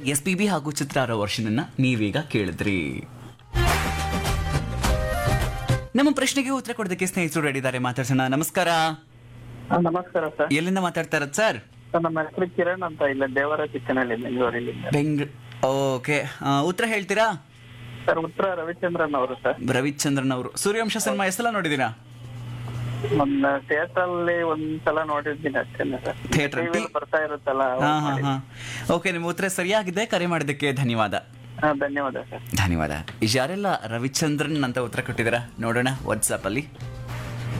S P B ಹಾಗೂ ಚಿತ್ರಾರ ವರ್ಷನನ್ನ ನೀವೀಗ ಕೇಳಿದ್ರಿ ನಮ್ಮ ಪ್ರಶ್ನೆಗೆ ಉತ್ತರ ಕೊಡೋದಕ್ಕೆ ಸ್ನೇಹಿತರು ರೆಡಿ ಇದ್ದಾರೆ ಮಾತಾಡ್ಸೋಣ ನಮಸ್ಕಾರ ಆ, ನಮಸ್ಕಾರ ಸರ್ ಎಲ್ಲಿಂದ ಮಾತಾಡ್ತಾ ಇರೋದು ಸರ್ ಸರ್ ನಮ್ಮ ಹೆಸರು ಕಿರಣ್ ಅಂತ ಇಲ್ಲ ದೇವರ ಚಿಕ್ಕನಹಳ್ಳಿ ಬೆಂಗಳೂರಲ್ಲಿ ಬೆಂಗ್ ಓಕೆ ಉತ್ತರ ಹೇಳ್ತೀರಾ ಸರ್ ಉತ್ತರ ರವಿಚಂದ್ರನ್ ಅವರು ಸರ್ ರವಿಚಂದ್ರನ್ ಅವರು ಸೂರ್ಯವಂಶ ಸಿನಿಮಾ ಎಷ್ಟೆಲ್ಲ ನೋಡಿದೀರಾ ಒಂದ್ ಥಿಯೇಟರ್ ಅಲ್ಲಿ ಒಂದ್ ಸಲ ನೋಡಿದ್ದೀನಿ ಅಷ್ಟೇನೆ ಸರ್ Theatre ಅಲ್ಲಿ? TV ಲಿ ಬರ್ತಾ ಇರುತ್ತಲ್ಲ ಅವಾಗ ಹಾ ಹಾ ಮಾಡಿದ್ದೀನಿ. ಹಾ ಓಕೆ ನಿಮ್ಮ ಉತ್ತರ ಸರಿಯಾಗಿದೆ ಕರೆ ಮಾಡಿದ್ದಕ್ಕೆ ಧನ್ಯವಾದ ಹಾ, ಧನ್ಯವಾದ ಸರ್ ಧನ್ಯವಾದ ಯಾರೆಲ್ಲ ರವಿಚಂದ್ರನ್ ಅಂತ ಉತ್ತರ ಕೊಟ್ಟಿದ್ದೀರಾ ನೋಡೋಣ ವಾಟ್ಸಾಪ್ ಅಲ್ಲಿ